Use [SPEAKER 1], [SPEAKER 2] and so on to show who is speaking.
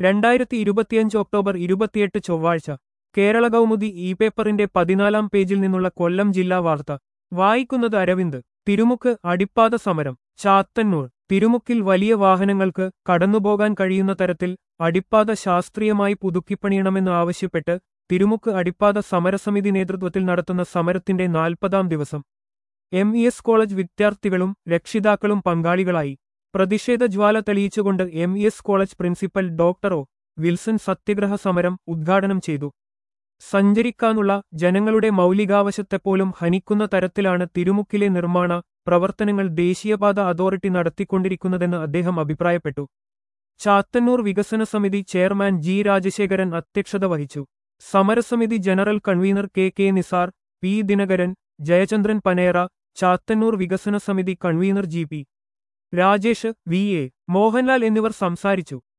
[SPEAKER 1] രണ്ടായിരത്തി ഇരുപത്തിയഞ്ച് ഒക്ടോബർ ഇരുപത്തിയെട്ട് ചൊവ്വാഴ്ച കേരള കൗമുദി ഇ പേപ്പറിന്റെ പതിനാലാം പേജിൽ നിന്നുള്ള കൊല്ലം ജില്ലാ വാർത്ത വായിക്കുന്നത് അരവിന്ദ് തിരുമുക്ക് അടിപ്പാത സമരം ചാത്തന്നൂർ തിരുമുക്കിൽ വലിയ വാഹനങ്ങൾക്ക് കടന്നുപോകാൻ കഴിയുന്ന തരത്തിൽ അടിപ്പാത ശാസ്ത്രീയമായി പുതുക്കിപ്പണിയണമെന്ന് ആവശ്യപ്പെട്ട് തിരുമുക്ക് അടിപ്പാത സമരസമിതി നേതൃത്വത്തിൽ നടത്തുന്ന സമരത്തിന്റെ നാൽപ്പതാം ദിവസം എം ഇ എസ് കോളേജ് വിദ്യാർത്ഥികളും രക്ഷിതാക്കളും പങ്കാളികളായി പ്രതിഷേധ ജ്വാല തെളിയിച്ചുകൊണ്ട് M E S college principal doctor O Wilson സത്യഗ്രഹ സമരം ഉദ്ഘാടനം ചെയ്തു സഞ്ചരിക്കാനുള്ള ജനങ്ങളുടെ മൗലികാവശത്തെപ്പോലും ഹനിക്കുന്ന തരത്തിലാണ് തിരുമുക്കിലെ നിർമ്മാണ പ്രവർത്തനങ്ങൾ ദേശീയപാത അതോറിറ്റി നടത്തിക്കൊണ്ടിരിക്കുന്നതെന്ന് അദ്ദേഹം അഭിപ്രായപ്പെട്ടു ചാത്തന്നൂർ വികസന സമിതി ചെയർമാൻ ജി രാജശേഖരൻ അധ്യക്ഷത വഹിച്ചു സമരസമിതി general convener K K Nizar P Dinakaran Jayachandran പനേറ ചാത്തന്നൂർ വികസന സമിതി convener G P Rajesh V A Mohanlal എന്നിവർ സംസാരിച്ചു